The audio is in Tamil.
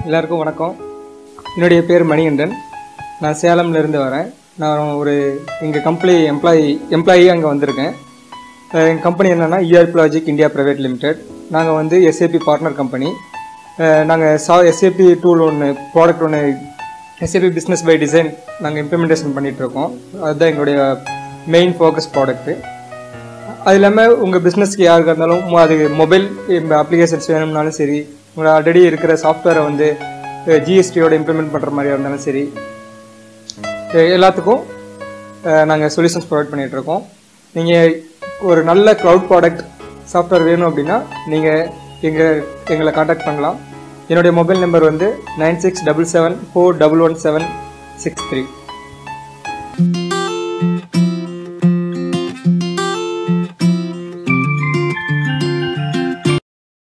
எல்லாருக்கும் வணக்கம் என்னுடைய பேர் மணிகண்டன் நான் சேலம்ல இருந்து வரேன் நான் ஒரு எங்கள் கம்பெனி எம்ப்ளாயி எம்ப்ளாயி அங்கே வந்திருக்கேன் அஹ் எங்கள் கம்பெனி என்னென்னா ERP logic India private limited நாங்கள் வந்து எஸ்ஏபி பார்ட்னர் கம்பெனி நாங்கள் சா எஸ்ஏபி டூல் ஒன்று ப்ராடக்ட் ஒன்று எஸ்ஏபி பிஸ்னஸ் பை டிசைன் நாங்கள் இம்ப்ளிமெண்டேஷன் பண்ணிகிட்ருக்கோம் அதுதான் எங்களுடைய மெயின் ஃபோக்கஸ் ப்ராடக்ட்டு அது இல்லாமல் உங்கள் பிஸ்னஸ்க்கு யாருக்காக இருந்தாலும் மொ- அது மொபைல் அப்ளிகேஷன்ஸ் வேணும்னாலும் சரி உங்கள் ஆல்ரெடி இருக்கிற சாஃப்ட்வேரை வந்து ஜிஎஸ்டியோட இம்ப்ளிமெண்ட் பண்ணுற மாதிரியா இருந்தாலும் சரி அஹ் எல்லாத்துக்கும் நாங்கள் சொல்யூஷன்ஸ் ப்ரொவைட் பண்ணிகிட்ருக்கோம் நீங்கள் ஒரு நல்ல க்ளவுட் ப்ராடக்ட் சாஃப்ட்வேர் வேணும் அப்படின்னா நீங்கள் எங்கள் எங்களை காண்டாக்ட் பண்ணலாம் என்னுடைய மொபைல் நம்பர் வந்து nine six double seven four double one seven six three